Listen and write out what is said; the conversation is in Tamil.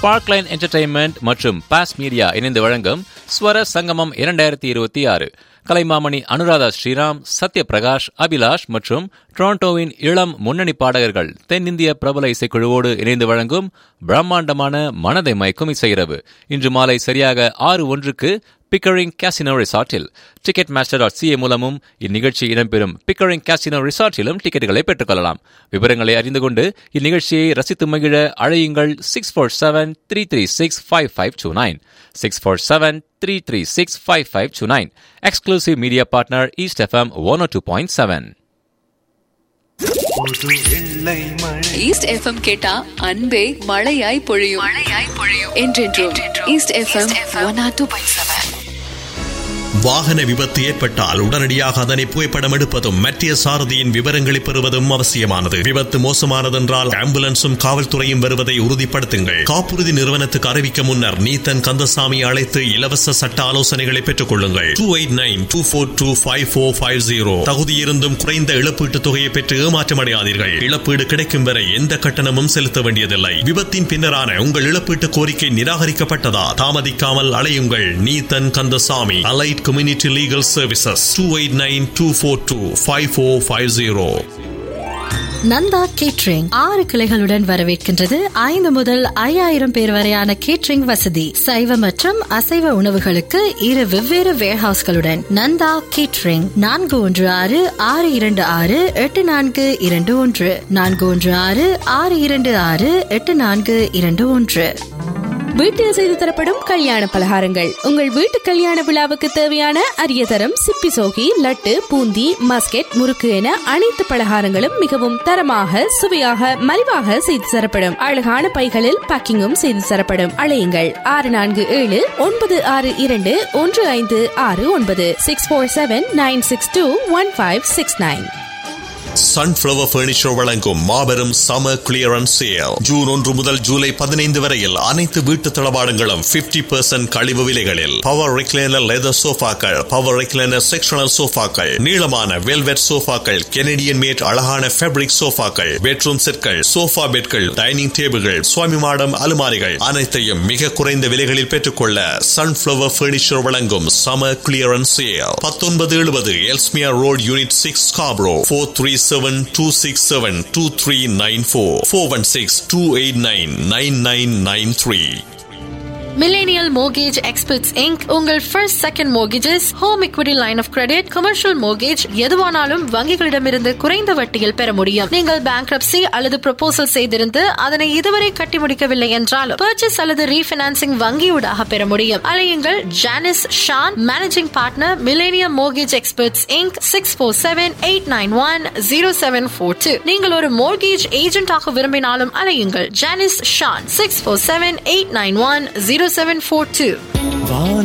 ஸ்பார்க்லைன் என்டர்டைன்மெண்ட் மற்றும் பாஸ் மீடியா இணைந்து வழங்கும் ஸ்வர சங்கமம் இரண்டாயிரத்தி இருபத்தி ஆறு கலைமாமணி அனுராதா ஸ்ரீராம் சத்யபிரகாஷ் அபிலாஷ் மற்றும் டொரண்டோவின் இளம் முன்னணி பாடகர்கள் தென்னிந்திய பிரபல இசைக்குழுவோடு இணைந்து வழங்கும் பிரம்மாண்டமான மனதை மயக்கும் இசையிரவு இன்று மாலை சரியாக ஆறு ஒன்றுக்கு பிக்கரிங் கேசினோ ரிசார்ட்டில் டிக்கெட் மாஸ்டர் டாட் சிஏ மூலமும் இந்நிகழ்ச்சி இடம்பெறும் பிக்கரிங் கேசினோ ரிசார்ட்டிலும் டிக்கெட்டுகளை பெற்றுக்கொள்ளலாம் விவரங்களை அறிந்து கொண்டு இந்நிகழ்ச்சியை ரசித்து மகிழ அழையுங்கள் six four seven three three six five five two nine six four seven three three six five five two nine exclusive media partner east FM one two point seven east FM கேட்டா அன்பே மழையாய் பொழியும் மழையாய் பொழியும் என்றென்றும் east FM one o two point seven வாகன விபத்து ஏற்பட்டால் உடனடியாக அதனை புகைப்படம் எடுப்பதும் மத்திய சாரதியின் விவரங்களை பெறுவதும் அவசியமானது விபத்து மோசமானதென்றால் ஆம்புலன்ஸும் காவல்துறையும் வருவதை உறுதிப்படுத்துங்கள் காப்புறுதி நிறுவனத்துக்கு அறிவிக்க முன்னர் நீத்தன் கந்தசாமி அழைத்து இலவச சட்ட ஆலோசனைகளை பெற்றுக் கொள்ளுங்கள் two eight nine two four two five four five zero தகுதியிருந்தும் குறைந்த இழப்பீட்டுத் தொகையை பெற்று ஏமாற்றமடையாதீர்கள் இழப்பீடு கிடைக்கும் வரை எந்த கட்டணமும் செலுத்த வேண்டியதில்லை விபத்தின் பின்னரான உங்கள் இழப்பீட்டு கோரிக்கை நிராகரிக்கப்பட்டதா தாமதிக்காமல் அலையுங்கள் Neethan Kandasamy allied community legal services two eight nine two four two five four five zero Nandha catering ஆறு கிளைகளுடன் வரவேற்கின்றது ஐந்து முதல் ஐயாயிரம் பேர் வரையான கேட்ரிங் வசதி சைவ மற்றும் அசைவ உணவுகளுக்கு இரு வெவ்வேறு வேர்ஹவுஸ்களுடன் நந்தா கேட்ரிங் நான்கு ஒன்று ஆறு ஆறு இரண்டு ஆறு எட்டு நான்கு இரண்டு ஒன்று நான்கு ஒன்று ஆறு ஆறு இரண்டு ஆறு எட்டு நான்கு இரண்டு ஒன்று வீட்டில் செய்து தரப்படும் கல்யாண பலகாரங்கள் உங்கள் வீட்டு கல்யாண விழாவுக்கு தேவையான அரிய தரம் சிப்பி சோகி லட்டு பூந்தி மஸ்கெட் முறுக்கு என அனைத்து பலகாரங்களும் மிகவும் தரமாக சுவையாக மலிவாக செய்து தரப்படும் அழகான பைகளில் பேக்கிங்கும் செய்து தரப்படும் அழையுங்கள் ஆறு நான்கு ஏழு ஒன்பது ஆறு இரண்டு ஒன்று ஐந்து ஆறு ஒன்பது six four seven nine six two one five six nine sunflower furniture வழங்கும் மாபெரும் சம கிளியரன்ஸ் சேல் ஜூன் ஒன்று முதல் ஜூலை பதினைந்து வரையில் அனைத்து வீட்டு தளபாடங்களும் பிப்டி பெர்சென்ட் கழிவு விலைகளில் பவர் ரெக்லைனர் லெதர் சோஃபாக்கள் பவர் ரெக்லைனர் செக்ஷனல் சோஃபாக்கள் நீளமான வெல்வெட் சோஃபாக்கள் கெனடியன் மேட் அழகான ஃபேப்ரிக் சோஃபாக்கள் பெட்ரூம் செட்கள் சோஃபா பெட்கள் டைனிங் டேபிள்கள் சுவாமி மாடம் அலுமாரிகள் அனைத்தையும் மிக குறைந்த விலைகளில் பெற்றுக்கொள்ள சன்ஃபிளவர் பர்னிச்சர் வழங்கும் சம கிளியரன்ஸ் சேல் பத்தொன்பது எழுபது எல்ஸ்மியா ரோட் யூனிட் சிக்ஸ் காப்ரோ four three seven two six seven two three nine four four one six two eight nine nine nine nine three. Millennial Mortgage Experts Inc. உங்கள் first second mortgages, home equity line of credit commercial mortgage எதுவானாலும் வங்கிகளிடமிருந்து குறைந்த வட்டியில் பெற முடியும் நீங்கள் bankruptcy அல்லது proposal செய்திருந்து அதனை இதுவரை கட்டி முடிக்கவில்லை என்றாலும் purchase அல்லது ரீஃபினான்சிங் வங்கியூடாக பெற முடியும் அலையுங்கள் Janice Shan managing partner millennium mortgage experts Inc six four seven eight nine one zero seven four two நீங்கள் ஒரு மோர்கேஜ் ஏஜென்டாக விரும்பினாலும் அலையுங்கள் Janice Shan six four seven eight nine one zero seven four two